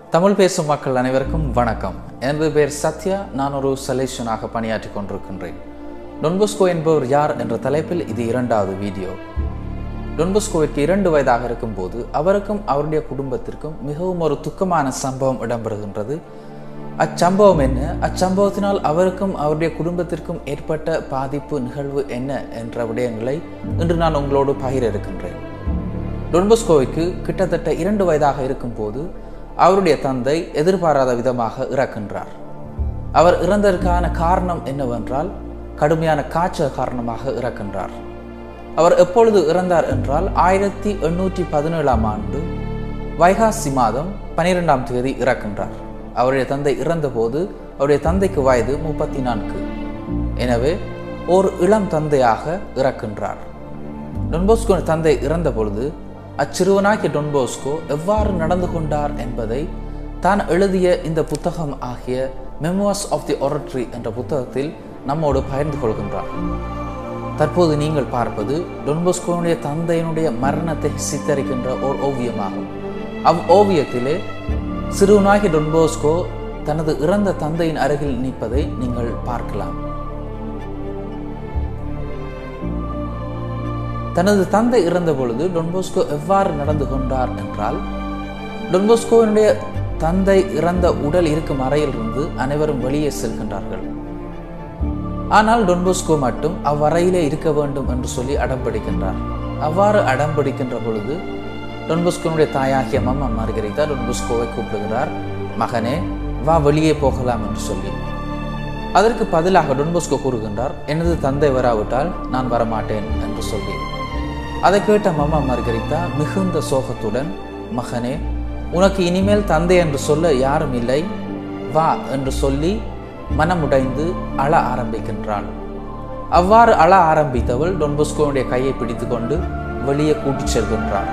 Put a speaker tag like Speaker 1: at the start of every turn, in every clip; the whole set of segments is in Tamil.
Speaker 1: தமிழ் பேசும் மக்கள் அனைவருக்கும் வணக்கம் எனது பேர் சத்யா நான் ஒரு சலேஷனாக பணியாற்றி கொண்டிருக்கின்றேன் டொன்புஸ்கோ என்பவர் யார் என்ற தலைப்பில் இது இரண்டாவது வீடியோ டொன்புஸ்கோவிற்கு இரண்டு வயதாக இருக்கும்போது அவருக்கும் அவருடைய குடும்பத்திற்கும் மிகவும் ஒரு துக்கமான சம்பவம் இடம்பெறுகின்றது அச்சம்பவம் என்ன அச்சம்பவத்தினால் அவருக்கும் அவருடைய குடும்பத்திற்கும் ஏற்பட்ட பாதிப்பு நிகழ்வு என்ன என்ற விடயங்களை இன்று நான் உங்களோடு பகிர இருக்கின்றேன் டொன்பஸ்கோவிற்கு கிட்டத்தட்ட இரண்டு வயதாக இருக்கும்போது அவருடைய தந்தை எதிர்பாராத விதமாக இறக்கின்றார் அவர் இறந்ததற்கான காரணம் என்னவென்றால் கடுமையான காய்ச்சல் காரணமாக இறக்கின்றார் அவர் எப்பொழுது இறந்தார் என்றால் ஆயிரத்தி எண்ணூற்றி பதினேழாம் ஆண்டு வைகாசி மாதம் பனிரெண்டாம் தேதி இறக்கின்றார் அவருடைய தந்தை இறந்தபோது அவருடைய தந்தைக்கு வயது முப்பத்தி நான்கு எனவே ஓர் இளம் தந்தையாக இறக்கின்றார் டொன்போஸ்கோ தந்தை இறந்த பொழுது அச்சிறுவனாகிய டொன்போஸ்கோ எவ்வாறு நடந்து கொண்டார் என்பதை தான் எழுதிய இந்த புத்தகம் ஆகிய மெமோஸ் ஆஃப் தி ஒரட்ரி என்ற புத்தகத்தில் நம்மோடு பகிர்ந்து கொள்கின்றார் தற்போது நீங்கள் பார்ப்பது டொன்போஸ்கோனுடைய தந்தையினுடைய மரணத்தை சித்தரிக்கின்ற ஓர் ஓவியமாகும் அவ் ஓவியத்திலே சிறுவனாகி டொன்போஸ்கோ தனது இறந்த தந்தையின் அருகில் நிற்பதை நீங்கள் பார்க்கலாம் தனது தந்தை இறந்த பொழுது டொன்போஸ்கோ எவ்வாறு நடந்து கொண்டார் என்றால் டொன்போஸ்கோவினுடைய தந்தை இறந்த உடல் இருக்கும் அறையிலிருந்து அனைவரும் வெளியே செல்கின்றார்கள் ஆனால் டொன்போஸ்கோ மட்டும் அவ்வறையிலே இருக்க வேண்டும் என்று சொல்லி அடம்பிடிக்கின்றார் அவ்வாறு அடம்பிடிக்கின்ற பொழுது டொன்போஸ்கோனுடைய தாயாகிய மம்மா மார்கரிதா டொன்போஸ்கோவை கூப்பிடுகிறார் மகனே வா வெளியே போகலாம் என்று சொல்லி அதற்கு பதிலாக டொன்போஸ்கோ கூறுகின்றார் எனது தந்தை வராவிட்டால் நான் வரமாட்டேன் என்று சொல்லி அதை கேட்ட மம்மா மார்கரிதா மிகுந்த சோகத்துடன் மகனே உனக்கு இனிமேல் தந்தை என்று சொல்ல யாரும் இல்லை வா என்று சொல்லி மனமுடைந்து அழ ஆரம்பிக்கின்றாள் அவ்வாறு அழ ஆரம்பித்தவள் டொன்போஸ்கோனுடைய கையை பிடித்துக்கொண்டு வெளியே கூட்டிச் செல்கின்றாள்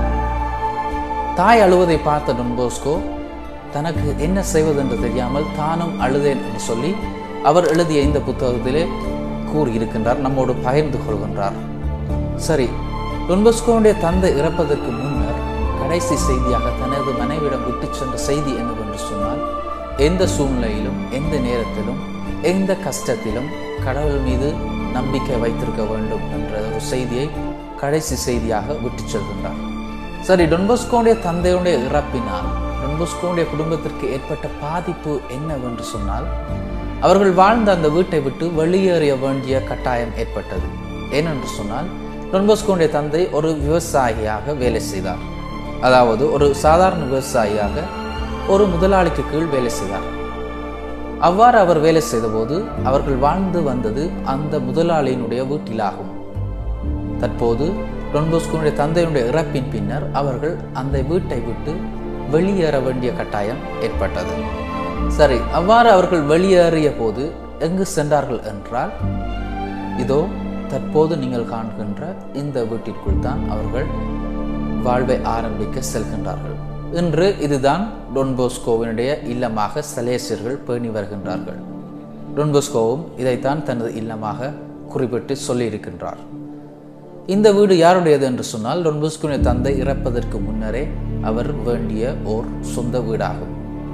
Speaker 1: தாய் அழுவதை பார்த்த டொன்போஸ்கோ தனக்கு என்ன செய்வதென்று தெரியாமல் தானும் அழுதேன் என்று சொல்லி அவர் எழுதிய இந்த புத்தகத்திலே கூறியிருக்கின்றார் நம்மோடு பகிர்ந்து கொள்கின்றார் சரி டொன்பஸ்கோனுடைய தந்தை இறப்பதற்கு முன்னர் கடைசி செய்தியாக தனது மனைவியிடம் விட்டு சென்ற செய்தி என்னவென்று சொன்னால் எந்த சூழ்நிலையிலும் எந்த நேரத்திலும் எந்த கஷ்டத்திலும் கடவுள் மீது நம்பிக்கை வைத்திருக்க வேண்டும் என்ற ஒரு செய்தியை கடைசி செய்தியாக விட்டு செல்கின்றார் சரி டொன்பஸ்கோனுடைய தந்தையுடைய இறப்பினால் டொன்பஸ்கோனுடைய குடும்பத்திற்கு ஏற்பட்ட பாதிப்பு என்னவென்று சொன்னால் அவர்கள் வாழ்ந்த அந்த வீட்டை விட்டு வெளியேறிய வேண்டிய கட்டாயம் ஏற்பட்டது ஏனென்று சொன்னால் டொன்பஸ்கோனுடைய தந்தை ஒரு விவசாயியாக வேலை செய்தார் அதாவது ஒரு சாதாரண விவசாயியாக ஒரு முதலாளிக்கு கீழ் வேலை செய்தார் அவ்வாறு அவர் வேலை செய்தபோது அவர்கள் வாழ்ந்து வந்தது அந்த முதலாளியினுடைய வீட்டிலாகும் தற்போது டொன்போஸ்கோனுடைய தந்தையினுடைய இறப்பின் பின்னர் அவர்கள் அந்த வீட்டை விட்டு வெளியேற வேண்டிய கட்டாயம் ஏற்பட்டது சரி அவ்வாறு அவர்கள் வெளியேறிய போது எங்கு சென்றார்கள் என்றால் இதோ தற்போது நீங்கள் காண்கின்ற இந்த வீட்டிற்குள் தான் அவர்கள் வாழ்வை ஆரம்பிக்க செல்கின்றார்கள் இன்று இதுதான் டொன்போஸ்கோவினுடைய இல்லமாக சலேசியர்கள் பேணி வருகின்றார்கள் டொன்போஸ்கோவும் இதைத்தான் தனது இல்லமாக குறிப்பிட்டு சொல்லியிருக்கின்றார் இந்த வீடு யாருடையது என்று சொன்னால் டொன்போஸ்கோவினுடைய தந்தை இறப்பதற்கு முன்னரே அவர் வேண்டிய ஓர் சொந்த வீடாகும்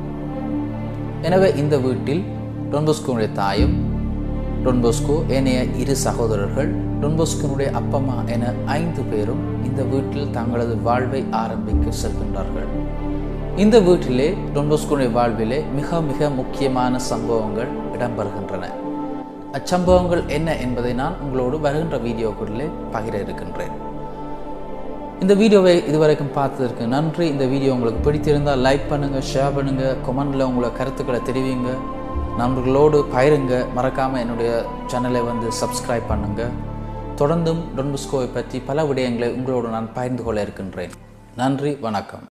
Speaker 1: எனவே இந்த வீட்டில் டொன்போஸ்கோனுடைய தாயும் டொன்போஸ்கோ ஏனைய இரு சகோதரர்கள் டொன்போஸ்கோனுடைய அப்பம்மா என ஐந்து பேரும் இந்த வீட்டில் தங்களது வாழ்வை ஆரம்பிக்க செல்கின்றார்கள் இந்த வீட்டிலே டொன்போஸ்கோனுடைய வாழ்விலே மிக மிக முக்கியமான சம்பவங்கள் இடம்பெறுகின்றன அச்சம்பவங்கள் என்ன என்பதை நான் உங்களோடு வருகின்ற வீடியோக்களிலே பகிர இருக்கின்றேன் இந்த வீடியோவை இதுவரைக்கும் பார்த்ததற்கு நன்றி இந்த வீடியோ உங்களுக்கு பிடித்திருந்தால் லைக் பண்ணுங்கள் ஷேர் பண்ணுங்கள் கொமெண்டில் உங்களை கருத்துக்களை தெரிவிங்க நண்பர்களோடு பயிருங்க மறக்காமல் என்னுடைய சேனலை வந்து சப்ஸ்கிரைப் பண்ணுங்கள் தொடர்ந்தும் டொன்புஸ்கோவை பற்றி பல விடயங்களை உங்களோடு நான் பகிர்ந்து கொள்ள இருக்கின்றேன் நன்றி வணக்கம்